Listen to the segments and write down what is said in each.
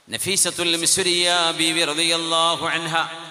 നഫീസത്തുൽ മിസ്രിയ ബീവി റളിയല്ലാഹു അൻഹ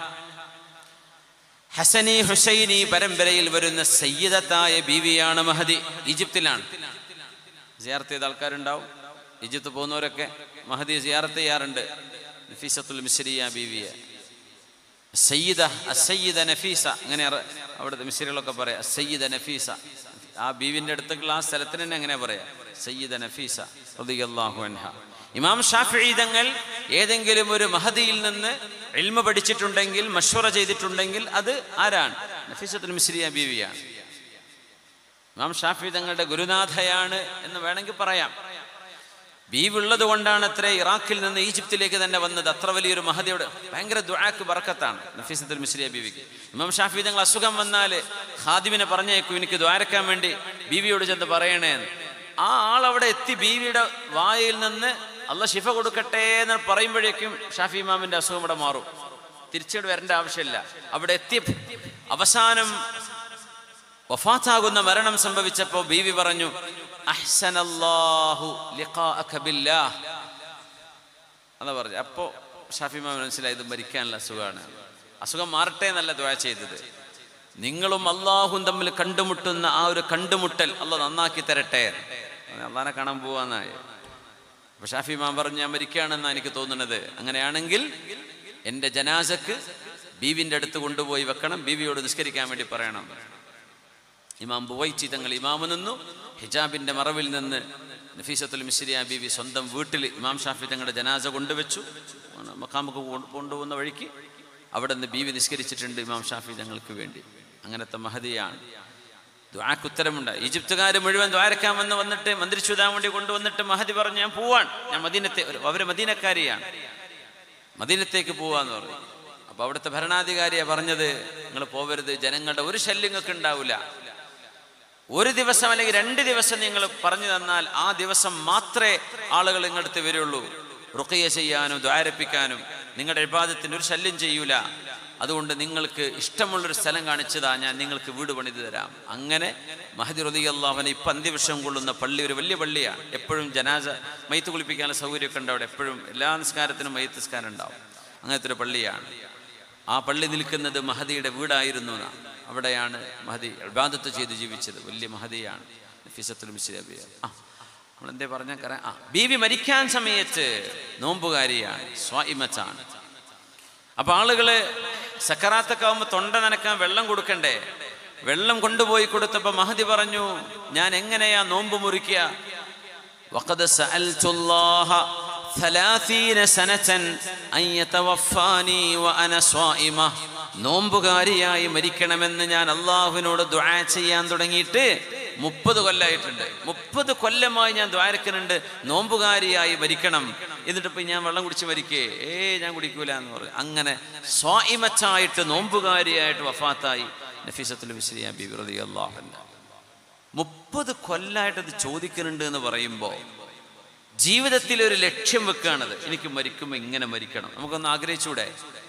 ഹസനി ഹുസൈനി പരമ്പരയിൽ വരുന്ന സയ്യിദത്തായ ബീവിയാണ് മഹദി ഈജിപ്തിലാണ് സിയാർത്ത് ചെയ്ത ആൾക്കാരുണ്ടാവും ഈജിപ്ത് പോകുന്നവരൊക്കെ മഹദി സിയാറത്ത് ചെയ്യാറുണ്ട് നഫീസത്തുൽ മിസ്രിയ ബീവിയെ സയ്യിദ അസയ്യിദ നഫീസ അങ്ങനെ അറ- അവിടുത്തെ മിസ്രികളൊക്കെ പറയാം സയ്യിദ നഫീസ ആ ബീവിൻ്റെ അടുത്തേക്കുള്ള ആ സ്ഥലത്തിന് തന്നെ അങ്ങനെ പറയാം സയ്യിദ നഫീസ റളിയല്ലാഹു അൻഹ ഇമാം ഷാഫിഈ തങ്ങൾ ഏതെങ്കിലും ഒരു മഹദിയിൽ നിന്ന് ഇൽമ പഠിച്ചിട്ടുണ്ടെങ്കിൽ മഷ്വറ ചെയ്തിട്ടുണ്ടെങ്കിൽ അത് ആരാണ് നഫീസത്തുൽ മിസ്രിയ ബീവിയാണ് ഇമാം ഷാഫി തങ്ങളുടെ ഗുരുനാഥയാണ് എന്ന് വേണമെങ്കിൽ പറയാം ബീവ് ഉള്ളത് കൊണ്ടാണ് അത്ര ഇറാഖിൽ നിന്ന് ഈജിപ്തിലേക്ക് തന്നെ വന്നത് അത്ര വലിയൊരു മഹദിയുടെ ഭയങ്കര ദുആക്ക് ബർക്കത്താണ് നഫീസത്തുൽ മിസ്രിയ ബീവിക്ക് ഇമാം ഷാഫി തങ്ങൾ അസുഖം വന്നാൽ ഖാദിമിനെ പറഞ്ഞേക്കും എനിക്ക് ദ്വാരക്കാൻ വേണ്ടി ബീവിയോട് ചെന്ന് പറയണേ എന്ന് ആ ആൾ അവിടെ എത്തി ബീവിയുടെ വായിൽ നിന്ന് അല്ല ശിഫ കൊടുക്കട്ടെ എന്ന് പറയുമ്പോഴേക്കും ഷാഫി ഇമാമിന്റെ അസുഖം ഇവിടെ മാറും തിരിച്ചിവിടെ വരേണ്ട ആവശ്യമില്ല അവിടെ എത്തി അവസാനം വഫാത്താകുന്ന മരണം സംഭവിച്ചപ്പോൾ ബീവി പറഞ്ഞു അഹ്സനല്ലാഹു ലിഖാഅക ബില്ലാഹ് അതാ പറഞ്ഞു അപ്പോ ഷാഫി മാമൻ മനസ്സിലായി ഇത് മരിക്കാനുള്ള അസുഖമാണ് അസുഖം മാറട്ടെ എന്നല്ല ദ്വാ ചെയ്തത് നിങ്ങളും അള്ളാഹും തമ്മിൽ കണ്ടുമുട്ടുന്ന ആ ഒരു കണ്ടുമുട്ടൽ അല്ല നന്നാക്കി തരട്ടെ അള്ളാനെ കാണാൻ പോവാന്നായി അപ്പൊ ഷാഫി മാം പറഞ്ഞു ഞാൻ മരിക്കുകയാണെന്നാണ് എനിക്ക് തോന്നുന്നത് അങ്ങനെയാണെങ്കിൽ എൻ്റെ ജനാസക്ക് ബീവിൻ്റെ അടുത്ത് കൊണ്ടുപോയി വെക്കണം ബീവിയോട് നിസ്കരിക്കാൻ വേണ്ടി പറയണം ഇമാം ബുവൈച്ചി തങ്ങൾ ഇമാമ് നിന്നു ഹിജാബിന്റെ മറവിൽ നിന്ന് നഫീസത്തുൽ മിസ്രിയ ബീവി സ്വന്തം വീട്ടിൽ ഇമാം ഷാഫി തങ്ങളുടെ ജനാസ കൊണ്ടുവച്ചു മക്കാമുക്ക് കൊണ്ടു- കൊണ്ടുപോകുന്ന വഴിക്ക് അവിടെ നിന്ന് ബീവി നിസ്കരിച്ചിട്ടുണ്ട് ഇമാം ഷാഫി തങ്ങൾക്ക് വേണ്ടി അങ്ങനത്തെ മഹതിയാണ് ദ്വാക്ക് ഉത്തരമുണ്ട് ഈജിപ്തുകാർ മുഴുവൻ ദ്വാരക്കാൻ വന്ന് വന്നിട്ട് മന്ത്രിച്ചുതാൻ വേണ്ടി കൊണ്ടുവന്നിട്ട് മഹദി പറഞ്ഞു ഞാൻ പോവാൻ ഞാൻ മദീനത്തെ അവര് മദീനക്കാരിയാണ് മദീനത്തേക്ക് പോവാന്ന് പറഞ്ഞു അപ്പൊ അവിടുത്തെ ഭരണാധികാരിയാ പറഞ്ഞത് നിങ്ങൾ പോവരുത് ജനങ്ങളുടെ ഒരു ശല്യം നിങ്ങൾക്ക് ഉണ്ടാവില്ല ഒരു ദിവസം അല്ലെങ്കിൽ രണ്ട് ദിവസം നിങ്ങൾ പറഞ്ഞു തന്നാൽ ആ ദിവസം മാത്രമേ ആളുകൾ നിങ്ങളടുത്ത് വരുള്ളൂ റുക്കയ ചെയ്യാനും ദ്വാരപ്പിക്കാനും നിങ്ങളുടെ വിവാദത്തിന് ഒരു ശല്യം ചെയ്യൂല അതുകൊണ്ട് നിങ്ങൾക്ക് ഇഷ്ടമുള്ളൊരു സ്ഥലം കാണിച്ചതാ ഞാൻ നിങ്ങൾക്ക് വീട് പണിത് തരാം അങ്ങനെ മഹദി റതി അള്ളാഹനെ ഇപ്പം അന്ത്യവിഷം കൊള്ളുന്ന പള്ളി ഒരു വലിയ പള്ളിയാണ് എപ്പോഴും ജനാസ മയ്ത്ത് കുളിപ്പിക്കാനുള്ള സൗകര്യമൊക്കെ ഉണ്ട് അവിടെ എപ്പോഴും എല്ലാ നിസ്കാരത്തിനും മയ്ത്ത് നിസ്കാരം ഉണ്ടാവും അങ്ങനത്തെ ഒരു പള്ളിയാണ് ആ പള്ളി നിൽക്കുന്നത് മഹദിയുടെ വീടായിരുന്നു എന്നാണ് അവിടെയാണ് മഹദി ഇബാദത്ത് ചെയ്ത് ജീവിച്ചത് വലിയ മഹദിയാണ് നഫീസത്തുൽ മിസ്രി അബിയ ആ നമ്മളെന്തേ പറഞ്ഞാൽ കറ ആ ബീവി മരിക്കാൻ സമയത്ത് നോമ്പുകാരിയാണ് സ്വായിമച്ചാണ് അപ്പൊ ആളുകള് സക്കറാത്തൊക്കെ ആവുമ്പോൾ തൊണ്ട നനക്കാൻ വെള്ളം കൊടുക്കണ്ടേ വെള്ളം കൊണ്ടുപോയി കൊടുത്തപ്പോ മഹദി പറഞ്ഞു ഞാൻ എങ്ങനെയാ നോമ്പ് മുറിക്കുക وقد سألت الله ثلاثين سنة أن يتوفاني وأنا صائمة നോമ്പുകാരിയായി മരിക്കണമെന്ന് ഞാൻ അള്ളാഹുവിനോട് ദുആ ചെയ്യാൻ തുടങ്ങിയിട്ട് മുപ്പത് കൊല്ലമായിട്ടുണ്ട് മുപ്പത് കൊല്ലമായി ഞാൻ ദ്വാരക്കുന്നുണ്ട് നോമ്പുകാരിയായി മരിക്കണം എന്നിട്ട് ഇപ്പൊ ഞാൻ വെള്ളം കുടിച്ച് മരിക്കേ ഏ ഞാൻ കുടിക്കൂല എന്ന് പറഞ്ഞു അങ്ങനെ സ്വായിമച്ചായിട്ട് നോമ്പുകാരിയായിട്ട് വഫാത്തായി നഫീസത്തുൽ വിസ്രിയ ബിബി റളിയല്ലാഹു അൻഹ മുപ്പത് കൊല്ലായിട്ട് അത് ചോദിക്കുന്നുണ്ട് എന്ന് പറയുമ്പോൾ ജീവിതത്തിൽ ഒരു ലക്ഷ്യം വെക്കുകയാണത് എനിക്ക് മരിക്കുമ്പോൾ ഇങ്ങനെ മരിക്കണം നമുക്കൊന്ന് ആഗ്രഹിച്ചൂടെ